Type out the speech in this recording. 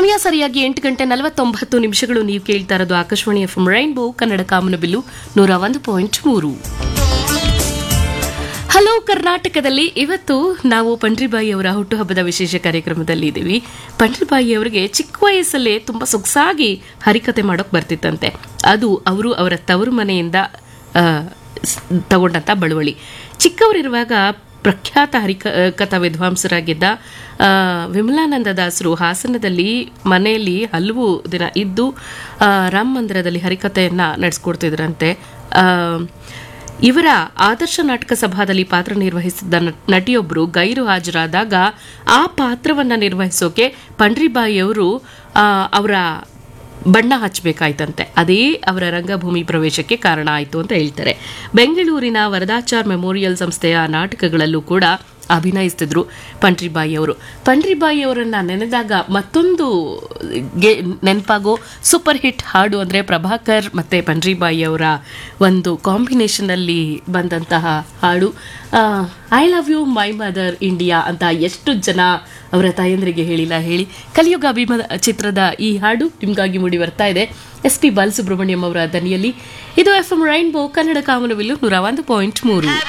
ಸಮಯ ಸರಿಯಾಗಿ ಎಂಟು ಗಂಟೆ ನಲವತ್ತೊಂಬತ್ತು ನಿಮಿಷಗಳು ನೀವು ಕೇಳ್ತಾ ಇರೋದು ಆಕಾಶವಾಣಿ ಎಫ್ ರೈನ್ಬೋ ಕನ್ನಡ ಕಾಮನಬಿಲ್ಲು ನೂರ ಒಂದು ಪಾಯಿಂಟ್ ಮೂರು ಹಲೋ ಕರ್ನಾಟಕದಲ್ಲಿ ಇವತ್ತು ನಾವು ಪಂಡ್ರಿಬಾಯಿ ಅವರ ಹುಟ್ಟುಹಬ್ಬದ ವಿಶೇಷ ಕಾರ್ಯಕ್ರಮದಲ್ಲಿ ಇದ್ದೀವಿ ಪಂಡ್ರಿಬಾಯಿ ಅವರಿಗೆ ಚಿಕ್ಕ ವಯಸ್ಸಲ್ಲೇ ತುಂಬಾ ಸೊಗಸಾಗಿ ಹರಿಕತೆ ಮಾಡೋಕ್ ಬರ್ತಿತ್ತಂತೆ ಅದು ಅವರು ಅವರ ತವರು ಮನೆಯಿಂದ ಆ, ಸ್- ತಗೊಂಡಂತ ಬಳುವಳಿ ಚಿಕ್ಕವರಿರುವಾಗ ಪ್ರಖ್ಯಾತ ಹರಿಕ ಕಥಾ ವಿದ್ವಾಂಸರಾಗಿದ್ದ ಆ, ವಿಮಲಾನಂದ ದಾಸರು ಹಾಸನದಲ್ಲಿ ಮನೆಯಲ್ಲಿ ಹಲವು ದಿನ ಇದ್ದು ಆ, ರಾಮ ಮಂದಿರದಲ್ಲಿ ಹರಿಕತೆಯನ್ನ ನಡೆಸ್ಕೊಡ್ತಿದ್ರಂತೆ ಆ, ಇವರ ಆದರ್ಶ ನಾಟಕ ಸಭಾದಲ್ಲಿ ಪಾತ್ರ ನಿರ್ವಹಿಸಿದ್ದ ನ- ನಟಿಯೊಬ್ಬರು ಗೈರು ಹಾಜರಾದಾಗ ಆ ಪಾತ್ರವನ್ನ ನಿರ್ವಹಿಸೋಕೆ ಪಂಡ್ರಿಬಾಯಿಯವರು ಆ, ಅವರ ಬಣ್ಣ ಹಚ್ಚಬೇಕಾಯ್ತಂತೆ ಅದೇ ಅವರ ರಂಗಭೂಮಿ ಪ್ರವೇಶಕ್ಕೆ ಕಾರಣ ಆಯಿತು ಅಂತ ಹೇಳ್ತಾರೆ ಬೆಂಗಳೂರಿನ ವರದಾಚಾರ್ ಮೆಮೋರಿಯಲ್ ಸಂಸ್ಥೆಯ ನಾಟಕಗಳಲ್ಲೂ ಕೂಡ ಅಭಿನಯಿಸ್ತಿದ್ರು ಪಂಡ್ರಿಬಾಯಿ ಅವರು ಪಂಡ್ರಿಬಾಯಿ ಅವರನ್ನ ನೆನೆದಾಗ ಮತ್ತೊಂದು ಗೆ- ನೆನಪಾಗೋ ಸೂಪರ್ ಹಿಟ್ ಹಾಡು ಅಂದ್ರೆ ಪ್ರಭಾಕರ್ ಮತ್ತೆ ಪಂಡ್ರಿಬಾಯಿ ಅವರ ಒಂದು ಕಾಂಬಿನೇಷನ್ ಅಲ್ಲಿ ಬಂದಂತಹ ಹಾಡು I love you my mother India ಅಂತ ಎಷ್ಟು ಜನ ಅವರ ತಾಯಂದ್ರಿಗೆ ಹೇಳಿಲ್ಲ ಹೇಳಿ ಕಲಿಯುಗ ಅಭಿಮ ಚಿತ್ರದ ಈ ಹಾಡು ನಿಮ್ಗಾಗಿ ಮೂಡಿ ಬರ್ತಾ ಇದೆ ಎಸ್ ಪಿ ಬಾಲಸುಬ್ರಹ್ಮಣ್ಯಂ ಅವರ ದನಿಯಲ್ಲಿ ಇದು ಎಫ್ ಎಂ ರೈನ್ಬೋ ಕನ್ನಡ ಕಾಮನವಿಲ್ಲು ನೂರ ಒಂದು ಪಾಯಿಂಟ್ ಮೂರು